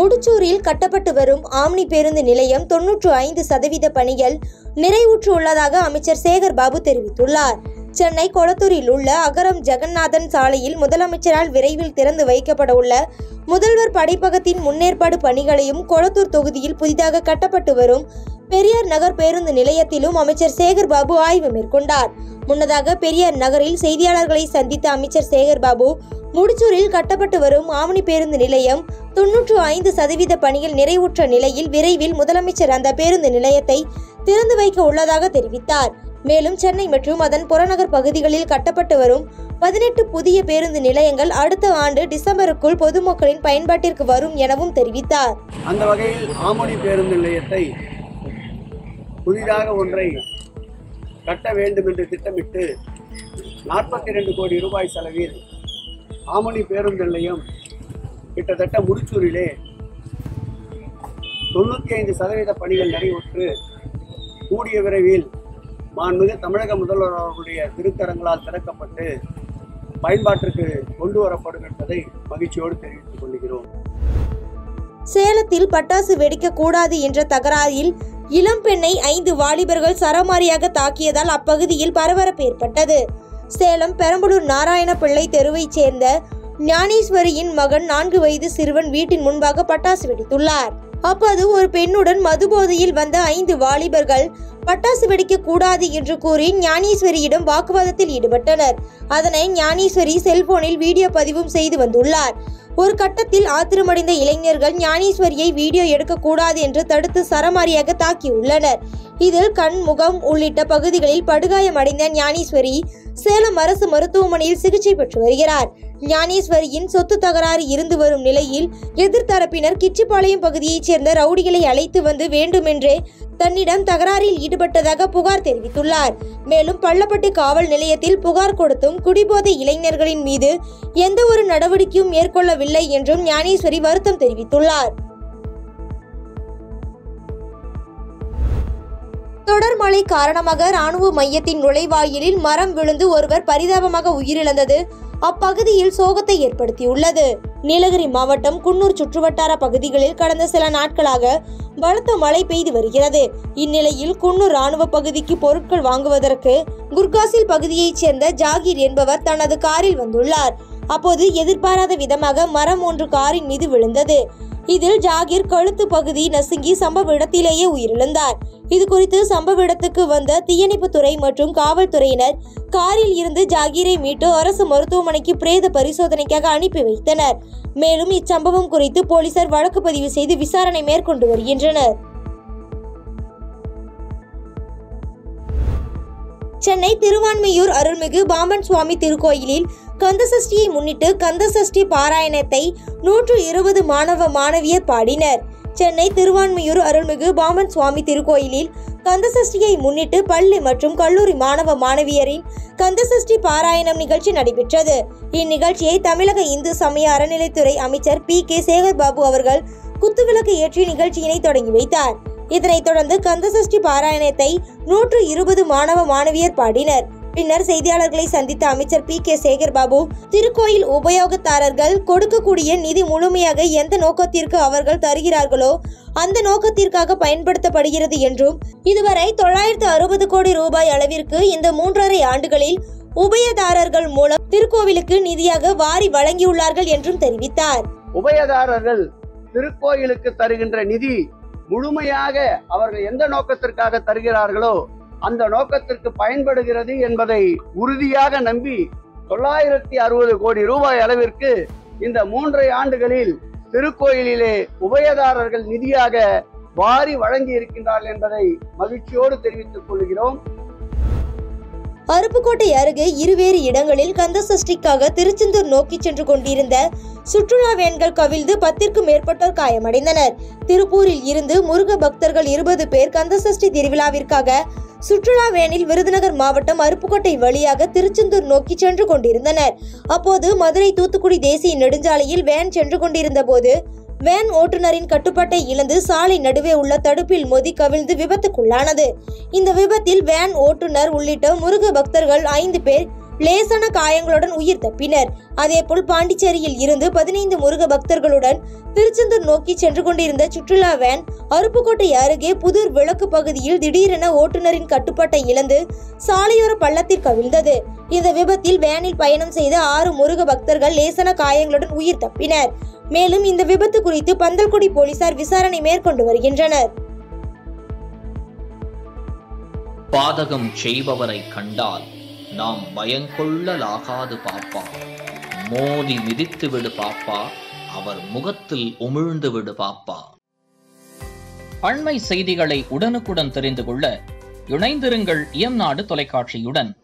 முடிச்சூரில் கட்டப்பட்டு வரும் ஆம்னி பேருந்து நிலையம் தொன்னூற்று ஐந்து சதவீத பணிகள் நிறைவுற்று உள்ளதாக அமைச்சர் சேகர் பாபு தெரிவித்துள்ளார் சென்னை கொளத்தூரில் உள்ள அகரம் ஜெகநாதன் சாலையில் முதலமைச்சரால் விரைவில் திறந்து வைக்கப்பட உள்ள முதல்வர் படைப்பகத்தின் முன்னேற்பாடு பணிகளையும் கொளத்தூர் தொகுதியில் புதிதாக கட்டப்பட்டு வரும் பெரியார் நகர் பேருந்து நிலையத்திலும் அமைச்சர் சேகர் பாபு ஆய்வு மேற்கொண்டார் முன்னதாக பெரியார் நகரில் செய்தியாளர்களை சந்தித்த அமைச்சர் சேகர் பாபு முடிச்சூரில் கட்டப்பட்டு வரும் ஆவணி பேருந்து நிலையம் தொன்னூற்று ஐந்து சதவீத பணிகள் நிறைவுற்ற நிலையில் விரைவில் முதலமைச்சர் அந்த பேருந்து நிலையத்தை திறந்து வைக்க உள்ளதாக தெரிவித்தார் மேலும் சென்னை மற்றும் அதன் புறநகர் பகுதிகளில் கட்டப்பட்டு வரும் பதினெட்டு புதிய பேருந்து நிலையங்கள் அடுத்த ஆண்டு டிசம்பருக்குள் பொதுமக்களின் பயன்பாட்டிற்கு வரும் எனவும் தெரிவித்தார் அந்த வகையில் ஆமணி பேருந்து நிலையத்தை புதிதாக ஒன்றை கட்ட வேண்டும் என்று திட்டமிட்டு நாற்பத்தி ரெண்டு கோடி ரூபாய் செலவில் ஆமணி பேருந்து நிலையம் கிட்டத்தட்ட முடிச்சூரிலே தொண்ணூற்றி ஐந்து சதவீத பணிகள் நிறைவுற்று கூடிய விரைவில் மாண்புமிகு தமிழக முதல்வர் அவர்களுடைய திருக்கரங்களால் திறக்கப்பட்டு பயன்பாட்டிற்கு கொண்டு வரப்படும் என்பதை மகிழ்ச்சியோடு தெரிவித்துக் கொள்கிறோம் சேலத்தில் பட்டாசு வெடிக்க கூடாது என்ற தகராறில் இளம் பெண்ணை ஐந்து வாலிபர்கள் சரமாரியாக தாக்கியதால் அப்பகுதியில் பரபரப்பு ஏற்பட்டது சேலம் பெரம்பலூர் நாராயண பிள்ளை தெருவைச் சேர்ந்த ஞானேஸ்வரியின் மகன் நான்கு வயது சிறுவன் வீட்டின் முன்பாக பட்டாசு வெடித்துள்ளார் அப்போது ஒரு பெண்ணுடன் மதுபோதையில் வந்த ஐந்து வாலிபர்கள் பட்டாசு வெடிக்க கூடாது என்று கூறி ஞானேஸ்வரியிடம் வாக்குவாதத்தில் ஈடுபட்டனர் அதனை ஞானேஸ்வரி செல்போனில் வீடியோ பதிவும் செய்து வந்துள்ளார் ஒரு கட்டத்தில் ஆத்திரமடைந்த இளைஞர்கள் ஞானேஸ்வரியை வீடியோ எடுக்கக்கூடாது என்று தடுத்து சரமாரியாக தாக்கியுள்ளனர் இதில் கண் முகம் உள்ளிட்ட பகுதிகளில் படுகாயமடைந்த ஞானேஸ்வரி சேலம் அரசு மருத்துவமனையில் சிகிச்சை பெற்று வருகிறார் ஞானேஸ்வரியின் சொத்து தகராறு இருந்து வரும் நிலையில் எதிர்த்தரப்பினர் கிச்சிப்பாளையம் பகுதியைச் சேர்ந்த ரவுடிகளை அழைத்து வந்து வேண்டுமென்றே தன்னிடம் தகராறில் ஈடுபட்டதாக புகார் தெரிவித்துள்ளார் மேலும் பள்ளப்பட்டு காவல் நிலையத்தில் புகார் கொடுத்தும் குடிபோதை இளைஞர்களின் மீது எந்த ஒரு நடவடிக்கையும் மேற்கொள்ளவில்லை என்றும் ஞானேஸ்வரி வருத்தம் தெரிவித்துள்ளார் தொடர் மழை காரணமாக ராணுவ மையத்தின் நுழைவாயிலில் மரம் விழுந்து ஒருவர் பரிதாபமாக உயிரிழந்தது அப்பகுதியில் சோகத்தை ஏற்படுத்தியுள்ளது நீலகிரி மாவட்டம் குன்னூர் சுற்றுவட்டார பகுதிகளில் கடந்த சில நாட்களாக பலத்த மழை பெய்து வருகிறது இந்நிலையில் குன்னூர் ராணுவ பகுதிக்கு பொருட்கள் வாங்குவதற்கு குர்காசில் பகுதியைச் சேர்ந்த ஜாகீர் என்பவர் தனது காரில் வந்துள்ளார் அப்போது எதிர்பாராத விதமாக மரம் ஒன்று காரின் மீது விழுந்தது இதில் ஜாகீர் கழுத்து பகுதி நசுங்கி சம்பவ இடத்திலேயே உயிரிழந்தார் இது குறித்து சம்பவ இடத்துக்கு வந்த தீயணைப்புத்துறை மற்றும் காவல்துறையினர் காரில் இருந்து ஜாகீரை மீட்டு அரசு மருத்துவமனைக்கு பிரேத பரிசோதனைக்காக அனுப்பி வைத்தனர் மேலும் இச்சம்பவம் குறித்து போலீசார் வழக்கு பதிவு செய்து விசாரணை மேற்கொண்டு வருகின்றனர் சென்னை திருவான்மையூர் அருள்மிகு பாம்பன் சுவாமி திருக்கோயிலில் கந்தசஷ்டியை முன்னிட்டு கந்தசஷ்டி பாராயணத்தை நூற்று இருபது மாணவ மாணவியர் பாடினர் சென்னை திருவான்மையூர் அருள்மிகு பாம்பன் சுவாமி திருக்கோயிலில் கந்தசஷ்டியை முன்னிட்டு பள்ளி மற்றும் கல்லூரி மாணவ மாணவியரின் கந்தசஷ்டி பாராயணம் நிகழ்ச்சி நடைபெற்றது இந்நிகழ்ச்சியை தமிழக இந்து சமய அறநிலைத்துறை அமைச்சர் பி கே சேகர்பாபு அவர்கள் குத்துவிளக்கு ஏற்றி நிகழ்ச்சியினை தொடங்கி வைத்தார் இதனைத் தொடர்ந்து கந்தசஷ்டி பாராயணத்தை நூற்று இருபது மாணவ மாணவியர் பாடினர் பின்னர் செய்தியாளர்களை சந்தித்த அமைச்சர் பி கே சேகர்பாபு திருக்கோயில் உபயோகத்தாரர்கள் கொடுக்கக்கூடிய நிதி முழுமையாக எந்த நோக்கத்திற்கு அவர்கள் தருகிறார்களோ அந்த நோக்கத்திற்காக பயன்படுத்தப்படுகிறது என்றும் இதுவரை தொள்ளாயிரத்து அறுபது கோடி ரூபாய் அளவிற்கு இந்த மூன்றரை ஆண்டுகளில் உபயதாரர்கள் மூலம் திருக்கோவிலுக்கு நிதியாக வாரி வழங்கியுள்ளார்கள் என்றும் தெரிவித்தார் உபயதாரர்கள் திருக்கோயிலுக்கு தருகின்ற நிதி முழுமையாக அவர்கள் எந்த நோக்கத்திற்காக தருகிறார்களோ அந்த நோக்கத்திற்கு பயன்படுகிறது என்பதை உறுதியாக நம்பி தொள்ளாயிரத்தி அறுபது கோடி ரூபாய் அளவிற்கு இந்த மூன்றரை ஆண்டுகளில் திருக்கோயிலிலே உபயதாரர்கள் நிதியாக வாரி வழங்கி இருக்கின்றார்கள் என்பதை மகிழ்ச்சியோடு தெரிவித்துக் கொள்கிறோம் அருப்புக்கோட்டை அருகே இருவேறு இடங்களில் கந்த சஷ்டிக்காக திருச்செந்தூர் நோக்கி சென்று கொண்டிருந்த சுற்றுலா வேன்கள் கவிழ்ந்து பத்திற்கும் மேற்பட்டோர் காயமடைந்தனர் திருப்பூரில் இருந்து முருக பக்தர்கள் இருபது பேர் கந்தசஷ்டி திருவிழாவிற்காக சுற்றுலா வேனில் விருதுநகர் மாவட்டம் அருப்புக்கோட்டை வழியாக திருச்செந்தூர் நோக்கி சென்று கொண்டிருந்தனர் அப்போது மதுரை தூத்துக்குடி தேசிய நெடுஞ்சாலையில் வேன் சென்று கொண்டிருந்த போது வேன் ஓட்டுநரின் கட்டுப்பாட்டை இழந்து சாலை நடுவே உள்ள தடுப்பில் மோதி கவிழ்ந்து விபத்துக்குள்ளானது இந்த விபத்தில் வேன் ஓட்டுநர் உள்ளிட்ட முருக பக்தர்கள் ஐந்து பேர் லேசான காயங்களுடன் உயிர் தப்பினர் அதேபோல் பாண்டிச்சேரியில் இருந்து பதினைந்து முருக பக்தர்களுடன் திருச்செந்தூர் நோக்கி சென்று கொண்டிருந்த சுற்றுலா வேன் அருப்புக்கோட்டை அருகே புதூர் விளக்கு பகுதியில் திடீரென ஓட்டுநரின் கட்டுப்பாட்டை இழந்து சாலையோர பள்ளத்தில் கவிழ்ந்தது இந்த விபத்தில் வேனில் பயணம் செய்த ஆறு முருக பக்தர்கள் லேசான காயங்களுடன் உயிர் தப்பினர் மேலும் இந்த விபத்து குறித்து பந்தல்குடி போலீசார் விசாரணை மேற்கொண்டு வருகின்றனர் பாதகம் செய்பவரை கண்டால் நாம் பயங்கொள்ளலாகாது பாப்பா மோதி மிதித்து விடு பாப்பா அவர் முகத்தில் உமிழ்ந்து விடு பாப்பா அண்மை செய்திகளை உடனுக்குடன் தெரிந்து கொள்ள இணைந்திருங்கள் இயம்நாடு தொலைக்காட்சியுடன்